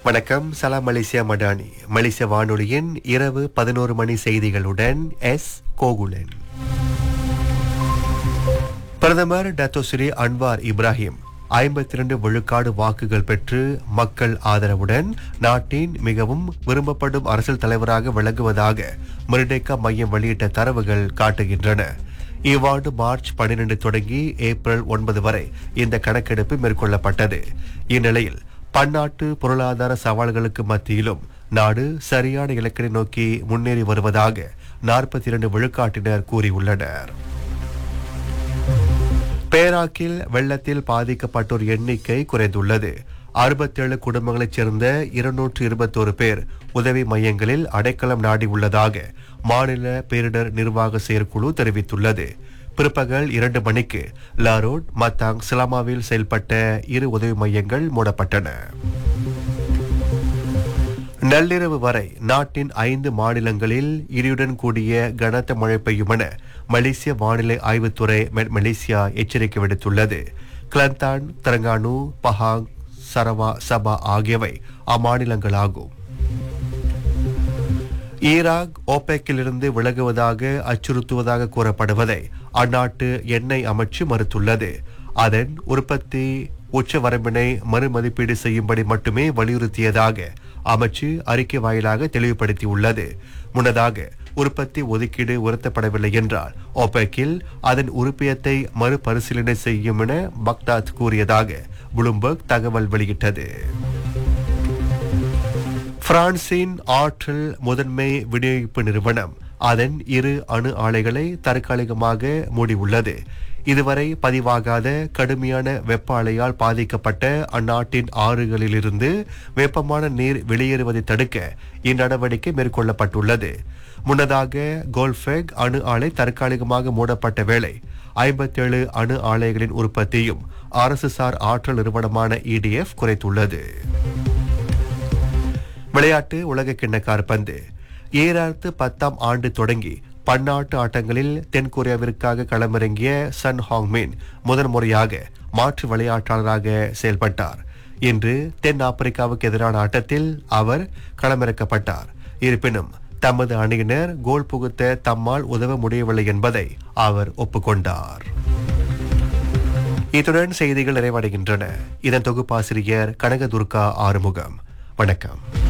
வணக்கம் சலாம் மலேசியா மடானி மலேசிய வானொலியின் இரவு பதினோரு மணி செய்திகளுடன் எஸ் கோகுலன் பிரதமர் டத்தோஸ்ரீ அன்வார் இப்ராஹிம் ஐம்பத்தி இரண்டு விழுக்காடு வாக்குகள் பெற்று மக்கள் ஆதரவுடன் நாட்டின் மிகவும் விரும்பப்படும் அரசியல் தலைவராக விளங்குவதாக மெரிடேக்கா மையம் வெளியிட்ட தரவுகள் காட்டுகின்றன இவ்வாண்டு மார்ச் 12 தொடங்கி ஏப்ரல் ஒன்பது வரை இந்த கணக்கெடுப்பு மேற்கொள்ளப்பட்டது இந்நிலையில் பன்னாட்டு பொருளாதார சவால்களுக்கு மத்தியிலும் நாடு சரியான இலக்கினை நோக்கி முன்னேறி வருவதாக நாற்பத்தி இரண்டு விழுக்காட்டினர் கூறியுள்ளனர் பேராக்கில் வெள்ளத்தில் பாதிக்கப்பட்டோர் எண்ணிக்கை குறைந்துள்ளது அறுபத்தேழு குடும்பங்களைச் சேர்ந்த இருநூற்று இருபத்தோரு பேர் உதவி மையங்களில் அடைக்கலம் நாடி உள்ளதாக மாநில பேரிடர் நிர்வாக செயற்குழு தெரிவித்துள்ளது பிற்பகல் இரண்டு மணிக்கு லாரோட் மத்தாங் சிலாமாவில் செயல்பட்ட இரு உதவி மையங்கள் மூடப்பட்டன நள்ளிரவு வரை நாட்டின் ஐந்து மாநிலங்களில் இடியுடன் கூடிய கனத்த மழை பெய்யும் என மலேசிய வானிலை ஆய்வுத்துறை மெட் மலேசியா எச்சரிக்கை விடுத்துள்ளது Kelantan Terengganu Pahang Sarawak Sabah ஆகியவை அம்மாநிலங்களாகும் ஈராக் ஓபெக்கிலிருந்து விலகுவதாக அச்சுறுத்துவதாக கூறப்படுவதை அந்நாட்டு எண்ணெய் அமைச்சு மறுத்துள்ளது அதன் உற்பத்தி உச்ச வரம்பினை மறுமதிப்பீடு செய்யும்படி மட்டுமே வலியுறுத்தியதாக அமைச்சு அறிக்கை வாயிலாக தெளிவுபடுத்தியுள்ளது முன்னதாக உற்பத்தி ஒதுக்கீடு உயர்த்தப்படவில்லை என்றால் ஓபெக்கில் அதன் உறுப்பியத்தை மறுபரிசீலனை செய்யும் என பக்தாத் கூறியதாக புளும்பர்க் தகவல் வெளியிட்டது பிரான்சின் ஆற்றல் முதன்மை விநியோகிப்பு நிறுவனம் அதன் இரு அணு ஆலைகளை தற்காலிகமாக மூடியுள்ளது இதுவரை பதிவாகாத கடுமையான வெப்ப அலையால் பாதிக்கப்பட்ட அந்நாட்டின் ஆறுகளிலிருந்து வெப்பமான நீர் வெளியேறுவதை தடுக்க இந்நடவடிக்கை மேற்கொள்ளப்பட்டுள்ளது முன்னதாக கோல்ஃபெக் அணு ஆலை தற்காலிகமாக மூடப்பட்ட வேளை ஐம்பத்தேழு அணு ஆலைகளின் உற்பத்தியும் அரசு சார் ஆற்றல் நிறுவனமான இடிஎஃப் குறைத்துள்ளது விளையாட்டு உலக கிண்ண காற்பந்து ஈராயிரத்து பத்தாம் ஆண்டு தொடங்கி பன்னாட்டு ஆட்டங்களில் தென்கொரியாவிற்காக களமிறங்கிய சன் ஹாங்மின் முதன் முறையாக மாற்று விளையாட்டாளராக செயல்பட்டார் இன்று தென் ஆப்பிரிக்காவுக்கு எதிரான ஆட்டத்தில் அவர் களமிறக்கப்பட்டார் இருப்பினும் தமது அணியினர் கோல் புகுத்த தம்மால் உதவ முடியவில்லை என்பதை அவர் ஒப்புக்கொண்டார் இத்துடன் செய்திகள் நிறைவடைகின்றன இதன் தொகுப்பாசிரியர் கனகதுர்கா ஆறுமுகம் வணக்கம்